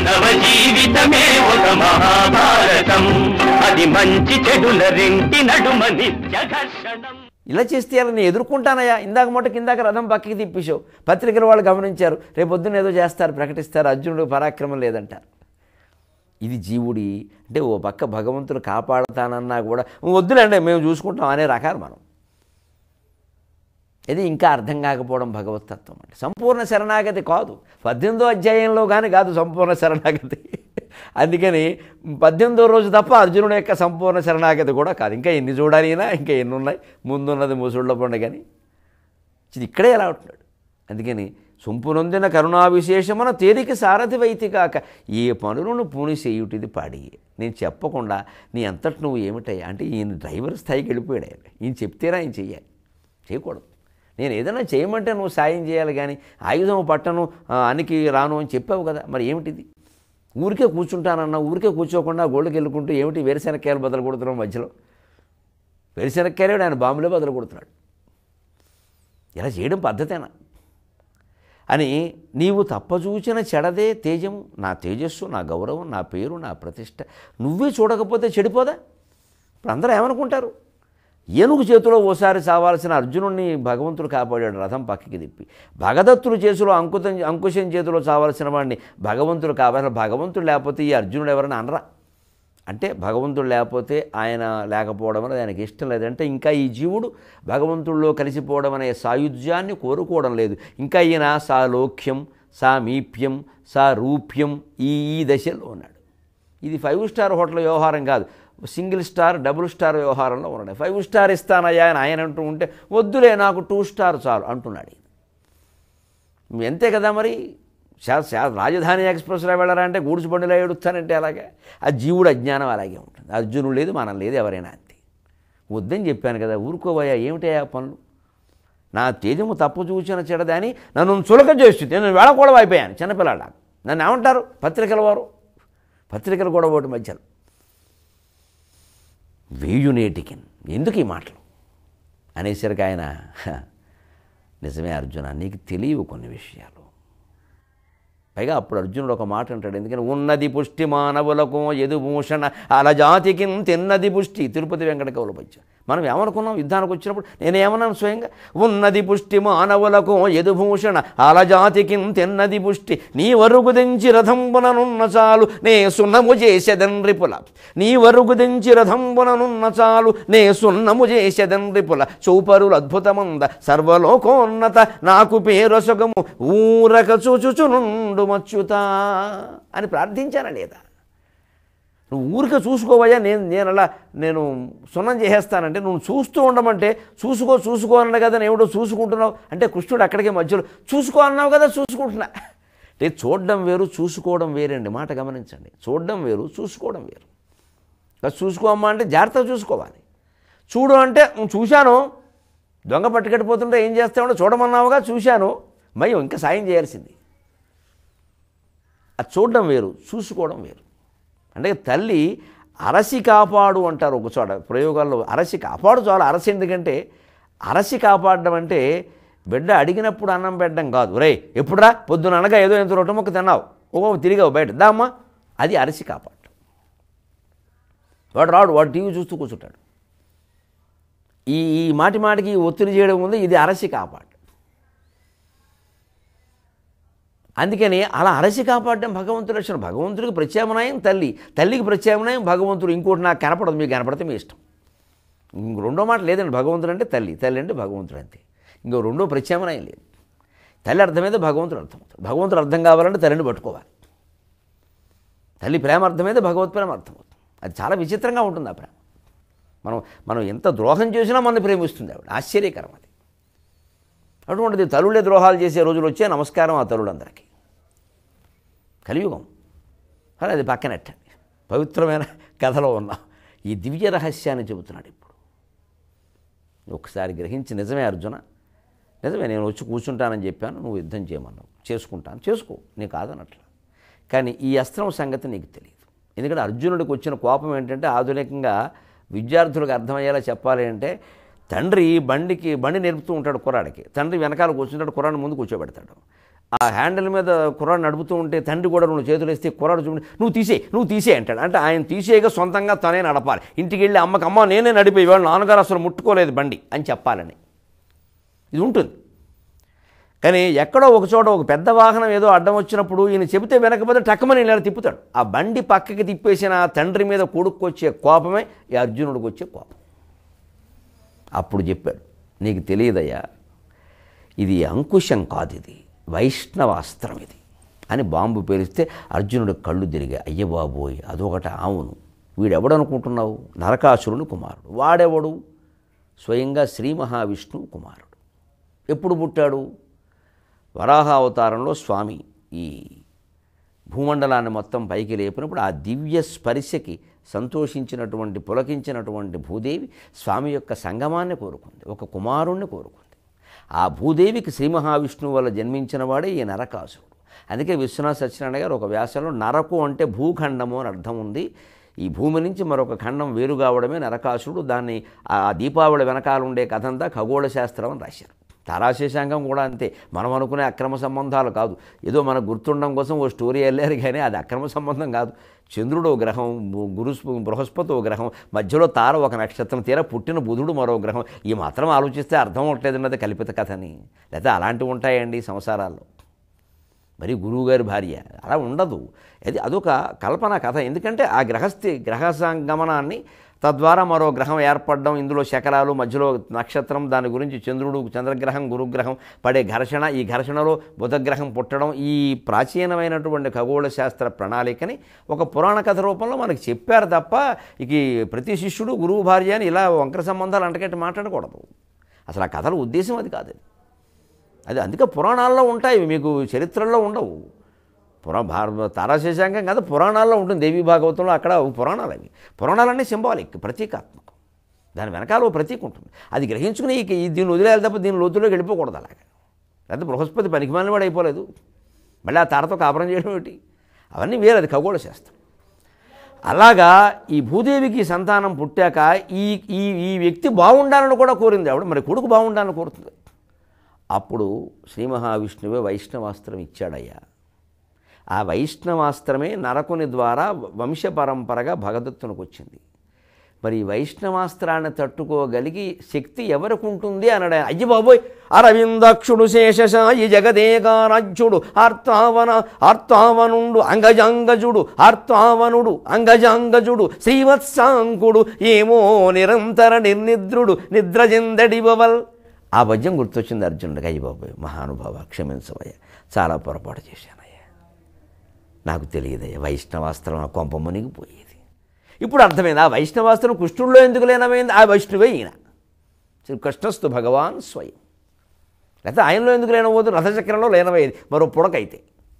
మానవ జీవితమే ఒక మహాభారతం అది మంచి చెడుల రెంటి నడుమ నిత్య ఘర్షణం ఇలా చేస్తే అలా నేను ఎదుర్కొంటానయ్యా ఇందాక మొట్టకి ఇందాక రథం పక్కకి తిప్పేశావు పత్రికల వాళ్ళు గమనించారు రేపు పొద్దున్న ఏదో చేస్తారు ప్రకటిస్తారు అర్జునుడు పరాక్రమం లేదంటారు ఇది జీవుడి అంటే ఓ పక్క భగవంతుడు కాపాడుతానన్నా కూడా వద్దులేండి మేము చూసుకుంటాం అనే రకాలు మనం ఇది ఇంకా అర్థం కాకపోవడం భగవతత్వం అంటే సంపూర్ణ శరణాగతి కాదు పద్దెనిమిదో అధ్యాయంలో కానీ కాదు సంపూర్ణ శరణాగతి అందుకని పద్దెనిమిదో రోజు తప్ప అర్జునుడి యొక్క సంపూర్ణ శరణాగతి కూడా కాదు ఇంకా ఎన్ని చూడాలినా ఇంకా ఎన్ని ఉన్నాయి ముందున్నది ముసుళ్ళ పండుగని ఇది ఇక్కడే ఎలా ఉంటున్నాడు అందుకని సొంపునొందిన కరుణా విశేషమున తేలిక సారథి వైతి కాక ఏ పనులను పూని చేయుటిది పాడి నేను చెప్పకుండా నీ అంతటి నువ్వు ఏమిటయ్యా అంటే ఈయన డ్రైవర్ స్థాయికి వెళ్ళిపోయాడు ఆయన ఈయన చెప్తేనే ఆయన చెయ్యాలి చేయకూడదు నేను ఏదైనా చేయమంటే నువ్వు సాయం చేయాలి కానీ ఆయుధం పట్టను ఆ, అనికి రాను అని చెప్పావు కదా మరి ఏమిటిది ఊరికే కూర్చుంటానన్నా ఊరికే కూర్చోకుండా గోళ్ళకి వెళ్ళుకుంటూ ఏమిటి వేరుశెనక్కాయలు బదులు కొడుతున్నాం మధ్యలో వేరుశెనక్కాయలు ఆయన బాంబులే బదులు కొడుతున్నాడు ఇలా చేయడం పద్ధతేనా అని నీవు తప్పచూచిన చెడదే తేజము నా తేజస్సు నా గౌరవం నా పేరు నా ప్రతిష్ట నువ్వే చూడకపోతే చెడిపోదా ఇప్పుడు అందరూ ఏమనుకుంటారు ఏనుగు చేతిలో ఓసారి చావాల్సిన అర్జునుడిని భగవంతుడు కాపాడాడు రథం పక్కకి తిప్పి భగదత్తుడు చేతిలో అంకుతం అంకుశం చేతిలో చావాల్సిన వాడిని భగవంతుడు కావాలి భగవంతుడు లేకపోతే ఈ అర్జునుడు ఎవరైనా అనరా అంటే భగవంతుడు లేకపోతే ఆయన లేకపోవడం అనేది ఆయనకి ఇష్టం లేదంటే ఇంకా ఈ జీవుడు భగవంతుడిలో కలిసిపోవడం అనే సాయుధ్యాన్ని కోరుకోవడం లేదు ఇంకా ఈయన సాలోక్యం సామీప్యం సారూప్యం ఈ ఈ దశలో ఉన్నాడు ఇది ఫైవ్ స్టార్ హోటల్ వ్యవహారం కాదు సింగిల్ స్టార్ డబుల్ స్టార్ వ్యవహారంలో ఉన్నాడు ఫైవ్ స్టార్ ఇస్తానయ్యా అని ఆయన అంటూ ఉంటే వద్దులే నాకు టూ స్టార్ చాలు అంటున్నాడు ఈయన. ఎంతే కదా మరి శా- శా- రాజధాని ఎక్స్ప్రెస్లో వెళ్ళరా అంటే గూడ్స్ బండిలో ఏడుస్తానంటే అలాగే ఆ జీవుడు అజ్ఞానం అలాగే ఉంటుంది అర్జునుడు లేదు మనం లేదు ఎవరైనా అంతే వద్దని చెప్పాను కదా ఊరుకోబోయా ఏమిటయా పనులు నా తేజము తప్పు చూసిన చెడదని నన్ను చులక చేస్తుంది నేను వేళకూడవ అయిపోయాను చిన్నపిల్లాడ నన్ను ఏమంటారు పత్రికల వారు పత్రికలు కూడా ఒకటి మధ్యలో వేయునేటికి ఎందుకు ఈ మాటలు అనేసరికి ఆయన "హ, నిజమే అర్జున నీకు తెలియవు కొన్ని విషయాలు పైగా అప్పుడు అర్జునుడు ఒక మాట అంటాడు ఎందుకని ఉన్నది పుష్టి మానవులకు యదుభూషణ అలజాతికి తిన్నది పుష్టి తిరుపతి వెంకట కవులు పద్యం మనం ఏమనుకున్నాం యుద్ధానికి వచ్చినప్పుడు నేనేమన్నాను స్వయంగా ఉన్నది పుష్టి మానవులకు యదుభూషణ అలజాతికి తిన్నది పుష్టి నీ వరుగు దించి రథంబుననున్న చాలు నే సున్నము చేసెదన్ రిపుల నీ వరుగు దించి రథంబుననున్న చాలు నే సున్నము చేసెదన్ రిపుల చూపరులు అద్భుతమంద సర్వలోకోన్నత నాకు పేరొసగము ఊరక చూచుచునుండు మచ్యుతా అని ప్రార్థించానా లేదా నువ్వు ఊరికే చూసుకోవయ్యా నేను నేను అలా నేను సున్నం చేసేస్తానంటే నువ్వు చూస్తూ ఉండమంటే చూసుకో చూసుకో అన్న కదా నేను ఏమిటో చూసుకుంటున్నావు అంటే కృష్ణుడు అక్కడికే మధ్యలో చూసుకో అన్నావు కదా చూసుకుంటున్నా అంటే చూడడం వేరు చూసుకోవడం వేరండి మాట గమనించండి చూడడం వేరు చూసుకోవడం వేరు ఇంకా చూసుకోమ్మా అంటే జాగ్రత్తగా చూసుకోవాలి చూడు అంటే "ఉం, చూశాను దొంగ పట్టుకెట్టిపోతుంటే ఏం చేస్తామంటే చూడమన్నావుగా చూశాను మయ్యం ఇంకా సాయం చేయాల్సింది అది చూడడం వేరు చూసుకోవడం వేరు అంటే తల్లి అరసి కాపాడు అంటారు ఒక చోట ప్రయోగాల్లో అరసి కాపాడు చాలు అరసి ఎందుకంటే అరసి కాపాడడం అంటే బిడ్డ అడిగినప్పుడు అన్నం పెట్టడం కాదు రే ఎప్పుడురా పొద్దున అనగా ఏదో ఎంత రొట్టె మొక్క తిన్నావు ఓ తిరిగావు బయట దామ్మా అది అరసి కాపాడటం వాడు రాడు వాడు టీవీ చూస్తూ కూర్చుంటాడు ఈ ఈ మాటి మాటికి ఒత్తిడి చేయడం ఉంది ఇది అరసి కాపాడు అందుకని అలా అరసి కాపాడడం భగవంతుడి లక్షణం భగవంతుడికి ప్రత్యామ్నాయం తల్లి తల్లికి ప్రత్యామ్నాయం భగవంతుడు ఇంకోటి నాకు కనపడదు మీకు కనపడితే మీ ఇష్టం ఇంక రెండో మాట లేదండి భగవంతుడు అంటే తల్లి తల్లి అంటే భగవంతుడు అంతే ఇంకో రెండో ప్రత్యామ్నాయం లేదు తల్లి అర్థమైతే భగవంతుడు అర్థమవుతుంది భగవంతుడు అర్థం కావాలంటే తల్లిని పట్టుకోవాలి తల్లి ప్రేమ అర్థమైతే భగవత్ ప్రేమ అర్థమవుతుంది అది చాలా విచిత్రంగా ఉంటుంది ఆ ప్రేమ మనం మనం ఎంత ద్రోహం చేసినా మనల్ని ప్రేమిస్తుంది ఆవిడ ఆశ్చర్యకరం అది అటువంటిది తల్లులే ద్రోహాలు చేసే రోజులు వచ్చే నమస్కారం ఆ తల్లులందరికీ కలియుగం కానీ అది పక్కనట్టండి పవిత్రమైన కథలో ఉన్నాం ఈ దివ్య రహస్యాన్ని చెబుతున్నాడు ఇప్పుడు ఒకసారి గ్రహించి నిజమే అర్జున నిజమే నేను వచ్చి కూర్చుంటానని చెప్పాను నువ్వు యుద్ధం చేయమన్నావు చేసుకుంటాను చేసుకో నీకు కాదనట్లా కానీ ఈ అస్త్రం సంగతి నీకు తెలియదు ఎందుకంటే అర్జునుడికి వచ్చిన కోపం ఏంటంటే ఆధునికంగా విద్యార్థులకు అర్థమయ్యేలా చెప్పాలి అంటే తండ్రి బండికి బండి నేర్పుతూ ఉంటాడు కుర్రాడికి తండ్రి వెనకాల కూర్చుంటాడు కుర్రాడిని ముందు కూర్చోబెడతాడు ఆ హ్యాండిల్ మీద కుర్రాడు నడుపుతూ ఉంటే తండ్రి కూడా రెండు చేతులు వేస్తే కుర్రాడు చూడండి నువ్వు తీసే నువ్వు తీసే అంటాడు అంటే ఆయన తీసేయగా సొంతంగా తనే నడపాలి ఇంటికి వెళ్ళి అమ్మకి అమ్మ నేనే నడిపే ఇవాళ నాన్నగారు అసలు ముట్టుకోలేదు బండి అని చెప్పాలని ఇది ఉంటుంది కానీ ఎక్కడో ఒక చోట ఒక పెద్ద వాహనం ఏదో అడ్డం వచ్చినప్పుడు ఈయన చెబితే వెనకపోతే టక్కమని ఇలా తిప్పుతాడు ఆ బండి పక్కకి తిప్పేసిన ఆ తండ్రి మీద కొడుక్కొచ్చే కోపమే ఈ అర్జునుడికి వచ్చే కోపం అప్పుడు చెప్పాడు నీకు తెలియదయ్యా ఇది అంకుశం కాదు ఇది వైష్ణవాస్త్రం ఇది అని బాంబు పేలిస్తే అర్జునుడు కళ్ళు తిరిగాయి అయ్య బాబోయ్ అదొకట అవును వీడెవడనుకుంటున్నావు నరకాసురుని కుమారుడు వాడెవడు స్వయంగా శ్రీ మహావిష్ణువు కుమారుడు ఎప్పుడు పుట్టాడు వరాహ అవతారంలో స్వామి ఈ భూమండలాన్ని మొత్తం పైకి లేపినప్పుడు ఆ దివ్య స్పర్శకి సంతోషించినటువంటి పులకించినటువంటి భూదేవి స్వామి యొక్క సంగమాన్ని కోరుకుంది ఒక కుమారుణ్ణి కోరుకుంది ఆ భూదేవికి శ్రీ మహావిష్ణువు వల్ల జన్మించిన వాడే ఈ నరకాసురుడు అందుకే విశ్వనాథ సత్యనారాయణ గారు ఒక వ్యాసంలో నరకు అంటే భూఖండము అని అర్థం ఉంది ఈ భూమి నుంచి మరొక ఖండం వేరు కావడమే నరకాసురుడు దాన్ని ఆ దీపావళి వెనకాల ఉండే కథంతా ఖగోళ శాస్త్రం అని రాశారు తారాశేషాంగం కూడా అంతే మనం అనుకునే అక్రమ సంబంధాలు కాదు ఏదో మనకు గుర్తుండడం కోసం ఓ స్టోరీ వెళ్ళారు కానీ అది అక్రమ సంబంధం కాదు చంద్రుడు ఓ గ్రహం గురు బృహస్పతి ఓ గ్రహం మధ్యలో తార ఒక నక్షత్రం తీరా పుట్టిన బుధుడు మరో గ్రహం ఈ మాత్రం ఆలోచిస్తే అర్థం అవట్లేదన్నది కల్పిత కథని లేకపోతే అలాంటివి ఉంటాయండి సంసారాల్లో మరి గురువుగారి భార్య అలా ఉండదు అది అదొక కల్పన కథ ఎందుకంటే ఆ గ్రహస్థి గ్రహ సంగమనాన్ని తద్వారా మరో గ్రహం ఏర్పడడం ఇందులో శకలాలు మధ్యలో నక్షత్రం దాని గురించి చంద్రుడు చంద్రగ్రహం గురుగ్రహం పడే ఘర్షణ ఈ ఘర్షణలో బుధగ్రహం పుట్టడం ఈ ప్రాచీనమైనటువంటి ఖగోళ శాస్త్ర ప్రణాళికని ఒక పురాణ కథ రూపంలో మనకి చెప్పారు తప్ప ఇక ఈ ప్రతి శిష్యుడు గురువు భార్య అని ఇలా వంకర సంబంధాలు అంటకట్టి మాట్లాడకూడదు అసలు ఆ కథల ఉద్దేశం అది కాదు అది అది అందుకే పురాణాల్లో ఉంటాయి ఇవి మీకు చరిత్రల్లో ఉండవు పురా భార తారాశేషాంగం కదా పురాణాల్లో ఉంటుంది దేవి భాగవతంలో అక్కడ పురాణాలు అవి పురాణాలన్నీ సింబాలిక్ ప్రతీకాత్మకం దాని వెనకాల ఓ ప్రతీక ఉంటుంది అది గ్రహించుకుని ఇక ఈ దీన్ని వదిలేయాలి తప్ప దీని లోతులోకి వెళ్ళిపోకూడదు అలాగే లేకపోతే బృహస్పతి పనికిమాలిన వాడు అయిపోలేదు మళ్ళీ ఆ తారతో కాపురం చేయడం ఏంటి అవన్నీ వేరే అది ఖగోళ శాస్త్రం అలాగా ఈ భూదేవికి సంతానం పుట్టాక ఈ ఈ ఈ వ్యక్తి బాగుండాలని కూడా కోరింది ఆవిడ మరి కొడుకు బాగుండాలని కోరుతుంది అప్పుడు శ్రీ మహావిష్ణువే వైష్ణవాస్త్రం ఇచ్చాడయ్యా ఆ వైష్ణవాస్త్రమే నరకుని ద్వారా వంశ పరంపరగా భగదత్తునికి వచ్చింది మరి ఈ వైష్ణవాస్త్రాన్ని తట్టుకోగలిగి శక్తి ఎవరికి ఉంటుంది అన్నాడు ఆయన. అయ్య బాబోయ్ అరవిందక్షుడు శేషశాయి జగదేకారాజ్యుడు ఆర్తావన ఆర్తావనుండు అంగజాంగజుడు ఆర్తావనుడు అంగజాంగజుడు శ్రీవత్సాంకుడు ఏమో నిరంతర నిర్నిద్రుడు నిద్రజెందడివల్ ఆ పద్యం గుర్తొచ్చింది అర్జునుడికి అయ్యి బాబోయ్ మహానుభావ క్షమించవయ్య చాలా పొరపాటు చేశానయ్యా నాకు తెలియదయ్యా వైష్ణవాస్త్రం నా కొంప మునిగిపోయేది ఇప్పుడు అర్థమైంది ఆ వైష్ణవాస్త్రం కృష్ణుడిలో ఎందుకు లేనమైంది ఆ వైష్ణవే ఈయన శ్రీ కృష్ణస్తు భగవాన్ స్వయం లేకపోతే ఆయనలో ఎందుకు లేనబోదు రథచక్రంలో లేనమయ్యేది మరో పుడకైతే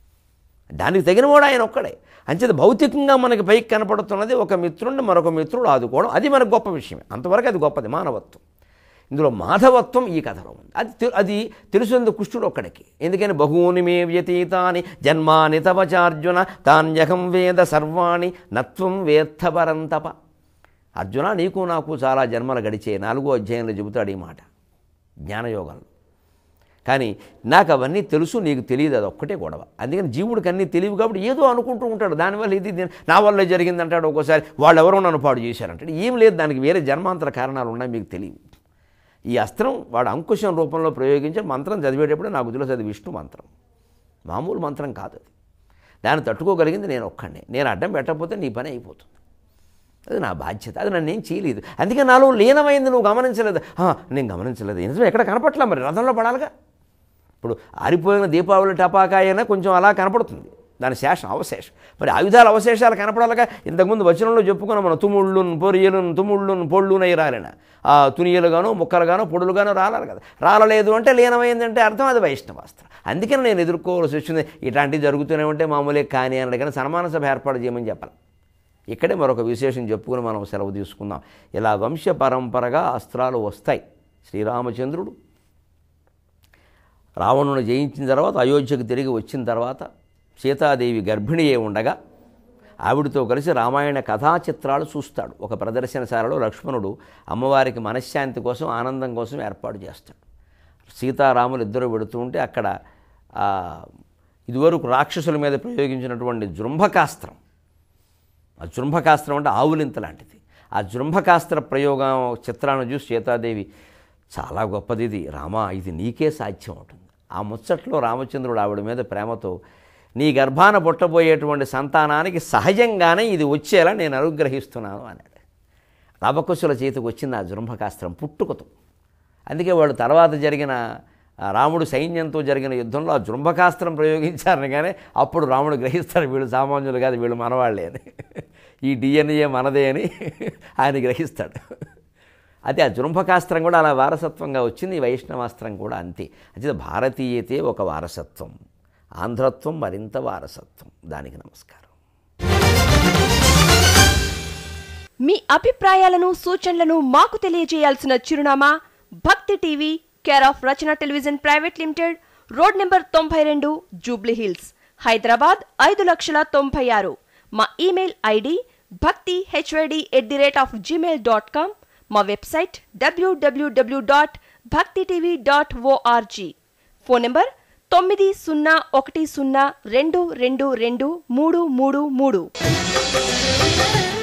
దానికి తగినవాడు ఆయన ఒక్కడే అంచేది భౌతికంగా మనకి పైకి కనపడుతున్నది ఒక మిత్రుడిని మరొక మిత్రుడు ఆదుకోవడం అది మనకు గొప్ప విషయమే అంతవరకు అది గొప్పది మానవత్వం ఇందులో మాధవత్వం ఈ కథలో ఉంది అది తె- అది తెలుసుంది కుష్ఠుడు ఒక్కడికి ఎందుకని బహూని మే వ్యతీతాని జన్మాని తవచార్జున తాన్యహం వేద సర్వాణి నత్వం వేత్తపరంతప అర్జున నీకు నాకు చాలా జన్మలు గడిచే నాలుగో అధ్యాయంలో చెబుతాడు ఈ మాట జ్ఞానయోగంలో కానీ నాకు అవన్నీ తెలుసు నీకు తెలియదు అది ఒక్కటే గొడవ అందుకని జీవుడికి అన్నీ తెలియవు కాబట్టి ఏదో అనుకుంటూ ఉంటాడు దానివల్ల ఇది దీని- నా వల్లే జరిగింది అంటాడు ఒక్కోసారి వాళ్ళు ఎవరో నన్ను పాడు చేశారంటాడు ఏం లేదు దానికి వేరే జన్మాంతర కారణాలు ఉన్నాయి మీకు తెలియవు ఈ అస్త్రం వాడు అంకుశం రూపంలో ప్రయోగించి మంత్రం చదివేటప్పుడు నాకు తెలుసు అది విష్ణు మంత్రం మామూలు మంత్రం కాదు అది దాన్ని తట్టుకోగలిగింది నేను ఒక్కడే నేను అడ్డం పెట్టకపోతే నీ పని అయిపోతుంది అది నా బాధ్యత అది నన్ను ఏం చేయలేదు అందుకే నాలో లీనమైంది నువ్వు గమనించలేదు "ఆ, నేను గమనించలేదు నిజం ఎక్కడ కనపట్లా మరి రథంలో పడాలిగా ఇప్పుడు ఆరిపోయిన దీపావళి టపాకాయన కొంచెం అలా కనపడుతుంది దాని శేషం అవశేషం మరి ఆయుధాల అవశేషాలు కనపడాలిగా ఇంతకుముందు వచనంలో చెప్పుకున్నాం మనం తుముళ్ళున్ పొరియలున్ తుముళ్ళున్ పొళ్ళునై రాలిన ఆ తునియలుగాను ముక్కలుగాను పొడులుగాను రాలాలి కదా రాలలేదు అంటే లీనమైందంటే అర్థం అది వైష్ణవాస్త్రం అందుకని నేను ఎదుర్కోవాల్సి వచ్చింది ఇట్లాంటివి జరుగుతూనే ఉంటే మామూలే కానీ అన్నాడు కానీ సన్మాన సభ ఏర్పాటు చేయమని చెప్పాలి ఇక్కడే మరొక విశేషం చెప్పుకుని మనం సెలవు తీసుకుందాం ఇలా వంశ పరంపరగా అస్త్రాలు వస్తాయి శ్రీరామచంద్రుడు రావణుని జయించిన తర్వాత అయోధ్యకు తిరిగి వచ్చిన తర్వాత సీతాదేవి గర్భిణి అయి ఉండగా ఆవిడతో కలిసి రామాయణ కథా చిత్రాలు చూస్తాడు ఒక ప్రదర్శనశాలలో లక్ష్మణుడు అమ్మవారికి మనశ్శాంతి కోసం ఆనందం కోసం ఏర్పాటు చేస్తాడు సీతారాములు ఇద్దరు పెడుతూ ఉంటే అక్కడ ఆ, ఇదివరకు రాక్షసుల మీద ప్రయోగించినటువంటి జృంభకాస్త్రం ఆ జృంభకాస్త్రం అంటే ఆవులింత లాంటిది ఆ జృంభకాస్త్ర ప్రయోగం చిత్రాన్ని చూసి సీతాదేవి చాలా గొప్పది ఇది రామా ఇది నీకే సాధ్యం అవుతుంది ఆ ముచ్చట్లో రామచంద్రుడు ఆవిడ మీద ప్రేమతో నీ గర్భాన పుట్టబోయేటువంటి సంతానానికి సహజంగానే ఇది వచ్చేలా నేను అనుగ్రహిస్తున్నాను అన్నాడు లవకుశుల చేతికి వచ్చింది ఆ జృంభకాస్త్రం పుట్టుకతో అందుకే వాడు తర్వాత జరిగిన ఆ రాముడు సైన్యంతో జరిగిన యుద్ధంలో ఆ జృంభకాస్త్రం ప్రయోగించారని కానీ అప్పుడు రాముడు గ్రహిస్తాడు వీళ్ళు సామాన్యులు కాదు వీళ్ళు మనవాళ్ళే అని ఈ డిఎన్ఏ మనదే అని ఆయన గ్రహిస్తాడు అదే ఆ జృంభకాస్త్రం కూడా అలా వారసత్వంగా వచ్చింది ఈ వైష్ణవాస్త్రం కూడా అంతే అయితే భారతీయతే ఒక వారసత్వం ఆంధ్రత్వం మరింత వారసత్వం దానికి నమస్కారం మీ అభిప్రాయాలను సూచనలను మాకు తెలియజేయాల్సిన చిరునామా Bhakti TV care of Rachana television private limited road number తొంభై రెండు జూబ్లీ హిల్స్ హైదరాబాద్ ఐదు లక్షల తొంభై ఆరు మా email ID Bhakti HYD at the rate of Gmail dot com మా website WWW dot Bhakti TV dot ORG phone number తొమ్మిది సున్నా ఒకటి సున్నా రెండు రెండు రెండు మూడు మూడు మూడు